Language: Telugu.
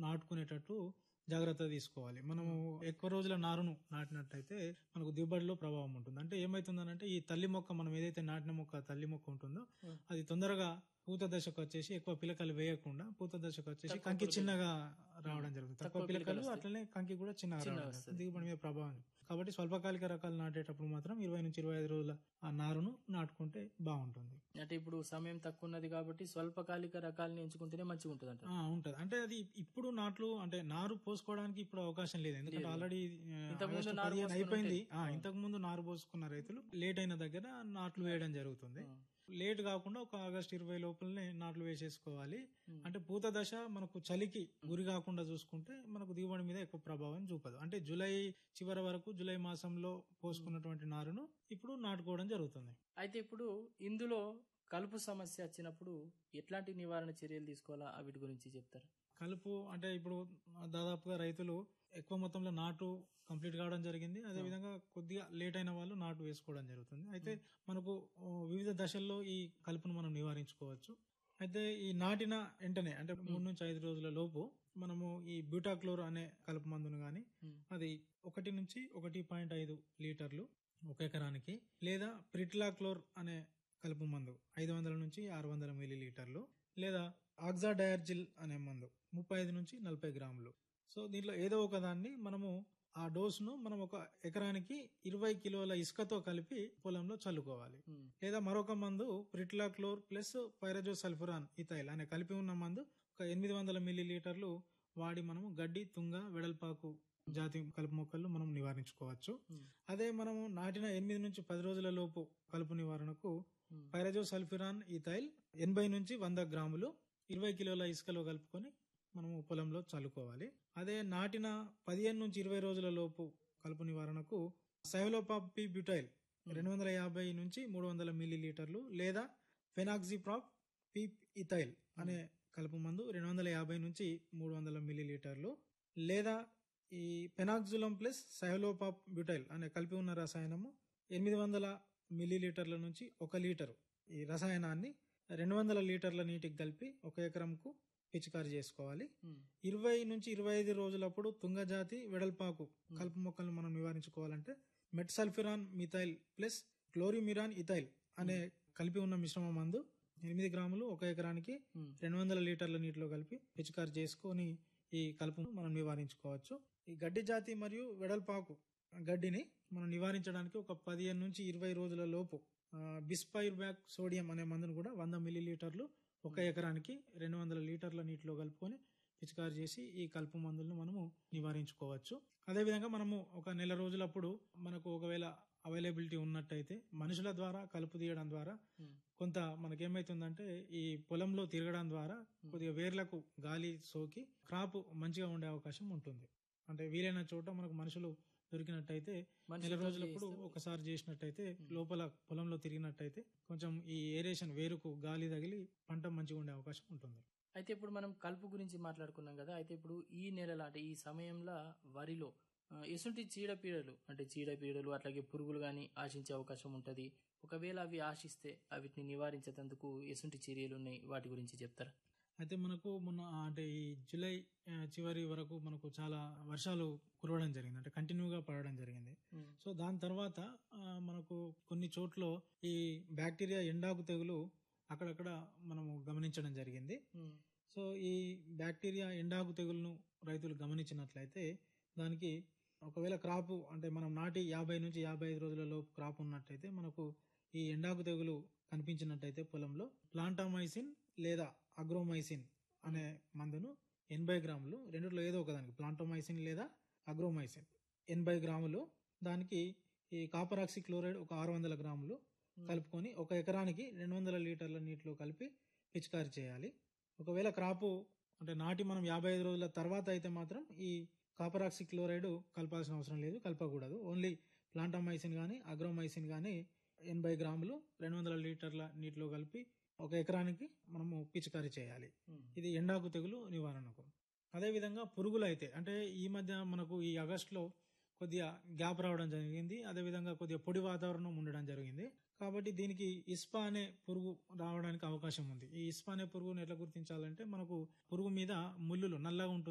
నాటుకునేటట్టు జాగ్రత్త తీసుకోవాలి మనము ఎక్కువ రోజుల నారును నాటినట్టయితే మనకు దిగుబడిలో ప్రభావం ఉంటుంది అంటే ఏమైతుందనంటే ఈ తల్లి మొక్క మనం ఏదైతే నాటిన మొక్క తల్లి మొక్క ఉంటుందో Hmm. అది తొందరగా పూత దశకు వచ్చేసి ఎక్కువ పిలకలు వేయకుండా పూత దశకు వచ్చేసి కంకి చిన్నగా రావడం జరుగుతుంది తక్కువ తక్కువ పిలకలు పిలకలు అట్లనే కంకి కూడా చిన్నగా చిన్నగా రావడం వస్తుంది. జరుగుతుంది. దిగుబడి మీద ప్రభావం కాబట్టి స్వల్పకాలిక రకాలు నాటేటప్పుడు మాత్రం ఇరవై నుంచి ఇరవై ఐదు రోజుల ఆ నారును నాటుకుంటే బాగుంటుంది అంటే ఇప్పుడు సమయం తక్కువ ఉన్నది కాబట్టి స్వల్పకాలిక రకాలను ఎంచుకుంటేనే మంచిగా ఉంటుంది అంట ఆ, ఉంటది అంటే అది ఇప్పుడు నాట్లు అంటే నారు పోసుకోవడానికి ఇప్పుడు అవకాశం లేదు ఎందుకంటే ఆల్రెడీ ఇంతకుముందు నారు పోసుకుని అయిపోయింది ఆ, ఇంతకు ముందు నారు పోసుకున్న రైతులు లేట్ అయిన దగ్గర నాట్లు వేయడం జరుగుతుంది లేట్ కాకుండా ఒక ఆగస్ట్ ఇరవై లోపలనే నాట్లు వేసేసుకోవాలి అంటే పూత దశ మనకు చలికి గురి కాకుండా చూసుకుంటే మనకు దిగుబడి మీద ఎక్కువ ప్రభావం చూపదు అంటే జూలై చివరి వరకు జూలై మాసంలో పోసుకున్నటువంటి నారును ఇప్పుడు నాటుకోవడం జరుగుతుంది అయితే ఇప్పుడు ఇందులో కలుపు సమస్య వచ్చినప్పుడు ఎట్లాంటి నివారణ చర్యలు తీసుకోవాలా ఆ వీటి గురించి చెప్తారు కలుపు అంటే ఇప్పుడు దాదాపుగా రైతులు ఎక్కువ మొత్తంలో నాటు కంప్లీట్ కావడం జరిగింది అదే విధంగా కొద్దిగా లేట్ అయిన వాళ్ళు నాటు వేసుకోవడం జరుగుతుంది అయితే మనకు ఓ, వివిధ దశల్లో ఈ కలుపును మనం నివారించుకోవచ్చు అయితే ఈ నాటిన వెంటనే అంటే మూడు నుంచి ఐదు రోజుల లోపు మనము ఈ బ్యూటాక్లోర్ అనే కలుపు మందును గాని ఉమ్. అది ఒకటి నుంచి ఒకటి పాయింట్ ఐదు లీటర్లు ఒక ఎకరానికి లేదా ప్రిట్లాక్లోర్ అనే కలుపు మందు ఐదు వందల నుంచి ఆరు వందల మిల్లీ లీటర్లు లేదా ఆక్సాడయార్జిల్ అనే మందు ముప్పై ఐదు నుంచి నలభై గ్రాములు సో దీంట్లో ఏదో ఒక దాన్ని మనము ఆ డోసును మనం ఒక ఎకరానికి ఇరవై కిలోల ఇసుకతో కలిపి పొలంలో చల్లుకోవాలి ఉమ్. లేదా మరొక మందు pretilachlor plus pyrazosulfuron ethyl అనే కలిపి ఉన్న మందు ఒక ఎనిమిది వందల మిల్లీ లీటర్లు వాడి మనము గడ్డి తుంగ వెడల్పాకు జాతి కలుపు మొక్కలు మనం నివారించుకోవచ్చు ఉమ్. అదే మనము నాటిన ఎనిమిది నుంచి పది రోజుల లోపు కలుపు నివారణకు ఉమ్. పైరజో సల్ఫిరాన్ ఇథైల్ ఎనభై నుంచి వంద గ్రాములు ఇరవై కిలోల ఇసుకలో కలుపుకొని మనము పొలంలో చల్లుకోవాలి అదే నాటిన పదిహేను నుంచి ఇరవై రోజుల లోపు కలుపు నివారణకు సైలోపాపి బ్యూటైల్ రెండు వందల యాభై నుంచి మూడు వందల మిల్లీ లీటర్లు లేదా ఫెనాక్సిప్రాప్ పీప్ ఇథైల్ అనే కలుపు మందు రెండు వందల యాభై నుంచి మూడు వందల మిల్లీ లీటర్లు లేదా ఈ పెనాక్జులం ప్లస్ సైలోపాప్ బ్యూటైల్ అనే కలిపి ఉన్న రసాయనము ఎనిమిది వందల మిల్లీ లీటర్ల నుంచి ఒక లీటరు ఈ రసాయనాన్ని రెండు వందల లీటర్ల నీటికి కలిపి ఒక ఎకరంకు పిచికారి చేసుకోవాలి ఉమ్. ఇరవై నుంచి ఇరవై ఐదు రోజులప్పుడు తుంగజాతి వెడల్పాకు కలుపు మొక్కలను మనం నివారించుకోవాలంటే metsulfuron methyl plus chlorimuron ethyl అనే కలిపి ఉన్న మిశ్రమ మందు ఎనిమిది గ్రాములు ఒక ఎకరానికి ఉమ్. రెండు వందల లీటర్ల నీటిలో కలిపి పిచికారి చేసుకొని ఈ కలుపును మనం నివారించుకోవచ్చు ఈ గడ్డి జాతి మరియు వెడల్పాకు గడ్డిని మనం నివారించడానికి ఒక పదిహేను నుంచి ఇరవై రోజుల లోపు బిస్పైర్ బ్యాక్ సోడియం అనే మందును కూడా వంద మిల్లీ లీటర్లు ఒక ఎకరానికి రెండు వందల లీటర్ల నీటిలో కలుపుకొని పిచికారి చేసి ఈ కలుపు మందులను మనము నివారించుకోవచ్చు అదేవిధంగా మనము ఒక నెల రోజులప్పుడు మనకు ఒకవేళ అవైలబిలిటీ ఉన్నట్టయితే మనుషుల ద్వారా కలుపు తీయడం ద్వారా ఉమ్. కొంత మనకేమైతుందంటే ఈ పొలంలో తిరగడం ద్వారా కొద్దిగా వేర్లకు గాలి సోకి క్రాప్ మంచిగా ఉండే అవకాశం ఉంటుంది అంటే వీలైన చోట మనకు మనుషులు దొరికినట్టయితే నెల మనుషులతో రోజులప్పుడు చేస్తే- ఒకసారి చేసినట్టయితే లోపల పొలంలో తిరిగినట్టయితే కొంచెం ఈ ఏరేషన్ వేరుకు గాలి తగిలి పంట మంచిగా ఉండే అవకాశం ఉంటుంది అయితే ఇప్పుడు మనం కలుపు గురించి మాట్లాడుకున్నాం కదా అయితే ఇప్పుడు ఈ నెలలో అంటే ఈ సమయంలో వరిలో ఆ, ఎసుంటి చీడపీడలు అంటే చీడపీడలు అట్లాగే పురుగులు కానీ ఆశించే అవకాశం ఉంటది ఒకవేళ అవి ఆశిస్తే వీటిని నివారించేందుకు ఎసుంటి చర్యలు ఉన్నాయి వాటి గురించి చెప్తారా అయితే మనకు మొన్న ఆ, అంటే ఈ జూలై ఆ, చివరి వరకు మనకు చాలా వర్షాలు కురవడం జరిగింది అంటే కంటిన్యూగా పడడం జరిగింది సో దాని తర్వాత ఆ, మనకు కొన్ని చోట్ల ఈ బ్యాక్టీరియా ఎండాకు తెగులు అక్కడక్కడ మనము గమనించడం జరిగింది ఉమ్. సో ఈ బ్యాక్టీరియా ఎండాకు తెగులను రైతులు గమనించినట్లయితే దానికి ఒకవేళ క్రాపు అంటే మనం నాటి యాభై నుంచి యాభై ఐదు రోజుల లోపు క్రాప్ ఉన్నట్టయితే మనకు ఈ ఎండాకు తెగులు కనిపించినట్టయితే పొలంలో ప్లాంటామైసిన్ లేదా అగ్రోమైసిన్ అనే మందును ఎనభై గ్రాములు రెండిట్లో ఏదో ఒకదానికి ప్లాంటోమైసిన్ లేదా అగ్రోమైసిన్ ఎనభై గ్రాములు దానికి ఈ కాపరాక్సి క్లోరైడ్ ఒక ఆరు వందల గ్రాములు కలుపుకొని ఒక ఎకరానికి రెండు వందల లీటర్ల నీటిలో కలిపి పిచికారి చేయాలి ఒకవేళ క్రాపు అంటే నాటి మనం యాభై ఐదు రోజుల తర్వాత అయితే మాత్రం ఈ కాపరాక్సి క్లోరైడ్ కలపాల్సిన అవసరం లేదు కలపకూడదు ఓన్లీ ప్లాంటామైసిన్ కానీ అగ్రోమైసిన్ కానీ ఎనభై గ్రాములు రెండు వందల లీటర్ల నీటిలో కలిపి ఒక ఎకరానికి మనము పిచికారి చేయాలి ఉమ్. ఇది ఎండాకు తెగులు నివారణకు అదేవిధంగా పురుగులు అయితే అంటే ఈ మధ్య మనకు ఈ ఆగస్టులో కొద్దిగా గ్యాప్ రావడం జరిగింది అదేవిధంగా కొద్దిగా పొడి వాతావరణం ఉండడం జరిగింది కాబట్టి దీనికి ఇస్పా అనే పురుగు రావడానికి అవకాశం ఉంది ఈ ఇస్పా అనే పురుగును ఎట్లా గుర్తించాలంటే మనకు పురుగు మీద ముళ్ళులు నల్లగా ఉంటుంది